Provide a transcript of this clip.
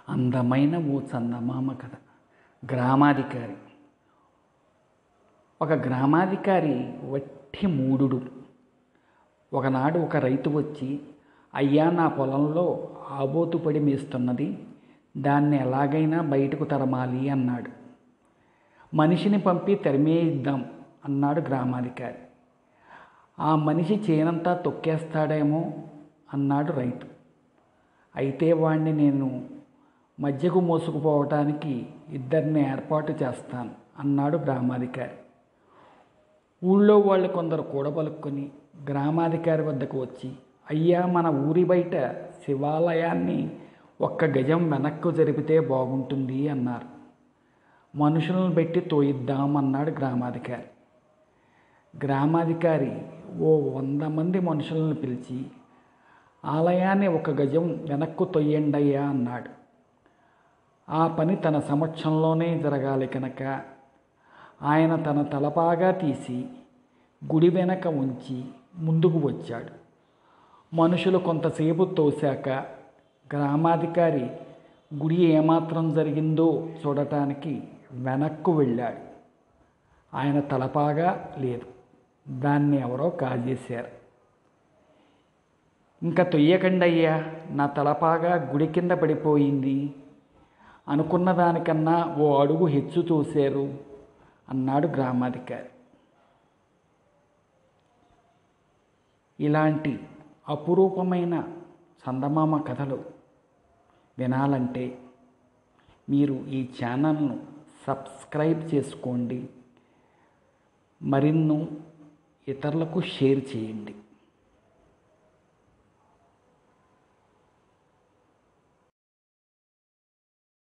అందమైన ఓ చందమామ కథ గ్రామాధికారి ఒక గ్రామాధికారి వట్టి మూడుడు ఒకనాడు ఒక రైతు వచ్చి అయ్యా నా పొలంలో ఆబోతు పడి మేస్తున్నది దాన్ని ఎలాగైనా బయటకు తరమాలి అన్నాడు మనిషిని పంపి తరిమేయిద్దాం అన్నాడు గ్రామాధికారి ఆ మనిషి చేనంతా తొక్కేస్తాడేమో అన్నాడు రైతు అయితే వాణ్ణి నేను మధ్యకు మోసుకుపోవటానికి ఇద్దరిని ఏర్పాటు చేస్తాను అన్నాడు గ్రామాధికారి ఊళ్ళో వాళ్ళు కొందరు కూడబలుక్కొని గ్రామాధికారి వద్దకు వచ్చి అయ్యా మన ఊరి బయట శివాలయాన్ని ఒక్క గజం వెనక్కు జరిపితే బాగుంటుంది అన్నారు మనుషులను పెట్టి తోయిద్దాం అన్నాడు గ్రామాధికారి గ్రామాధికారి ఓ వంద మంది మనుషులను పిలిచి ఆలయాన్ని ఒక గజం వెనక్కు తొయ్యండయ్యా అన్నాడు ఆ పని తన సమక్షంలోనే జరగాలి కనుక ఆయన తన తలపాగా తీసి గుడి వెనక ఉంచి ముందుకు వచ్చాడు మనుషులు కొంతసేపు తోశాక గ్రామాధికారి గుడి ఏమాత్రం జరిగిందో చూడటానికి వెనక్కు వెళ్ళాడు ఆయన తలపాగా లేదు దాన్ని ఎవరో కాజేశారు ఇంకా తొయ్యకండి అయ్యా నా తలపాగా గుడి కింద పడిపోయింది అనుకున్న దానికన్నా ఓ అడుగు హెచ్చు చూశారు అన్నాడు గ్రామాధికారి ఇలాంటి అపురూపమైన చందమామ కథలు వినాలంటే మీరు ఈ ఛానల్ను సబ్స్క్రైబ్ చేసుకోండి మరిన్ను ఇతరులకు షేర్ చేయండి